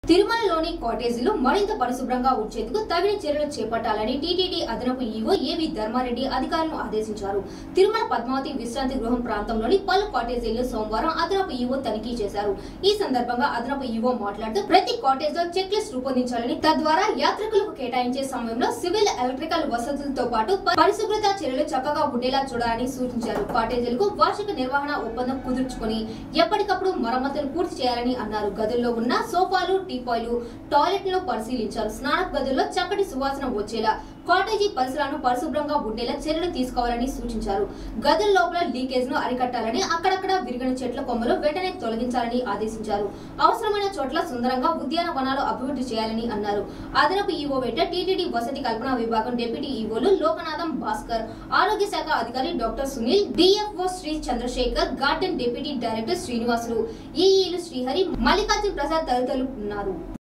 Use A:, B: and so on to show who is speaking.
A: తిరుమలలోని కాటేజీలు మరింత పరిశుభ్రంగా ఉంచేందుకు తగిన చర్యలు చేపట్టాలని టీటీడీ అదనపు ఈవో ఏవి ధర్మారెడ్డి అధికారులను ఆదేశించారు తిరుమల పద్మావతి విశ్రాంతి గృహం ప్రాంతంలోని పలు కాటేజీలు సోమవారం అదనపు ఈవో తనిఖీ చేశారు ఈ సందర్భంగా అదనపు ఈవో మాట్లాడుతూ ప్రతి కాటేజ్ లో చెక్ లిస్ట్ రూపొందించాలని తద్వారా యాత్రికులకు కేటాయించే సమయంలో సివిల్ ఎలక్ట్రికల్ వసతులతో పాటు ప- పరిశుభ్రత చర్యలు చక్కగా ఉండేలా చూడాలని సూచించారు కాటేజీలకు వార్షిక నిర్వహణ ఒప్పందం కుదుర్చుకొని ఎప్పటికప్పుడు మరమ్మతులు పూర్తి చేయాలని అన్నారు గదుల్లో ఉన్న సోఫాలు టీపాయ్లు టాయిలెట్లను పరిశీలించారు స్నానపు గదుల్లో చక్కటి సువాసన వచ్చేలా కాటేజీ పరిసరాలను పరిశుభ్రంగా ఉండేలా చర్యలు తీసుకోవాలని సూచించారు గదుల లోపల లీకేజ్ ను అరికట్టాలని అక్కడక్కడ విరిగిన చెట్ల కొమ్మలు వెంటనే తొలగించాలని ఆదేశించారు అవసరమైన చోట్ల సుందరంగా ఉద్యానవనాలు అభివృద్ధి చేయాలని అన్నారు అదనపు ఈవో వెంట టీటీడీ వసతి కల్పన విభాగం డిప్యూటీ ఈవోలు లోకనాథం భాస్కర్ ఆరోగ్య శాఖ అధికారి doctor Sunil DFO Shri Chandrashekhar garden deputy director Srinivasulu ఈఈలు శ్రీహరి మల్లికార్జున్ ప్రసాద్ తదితరులు ఉన్నారు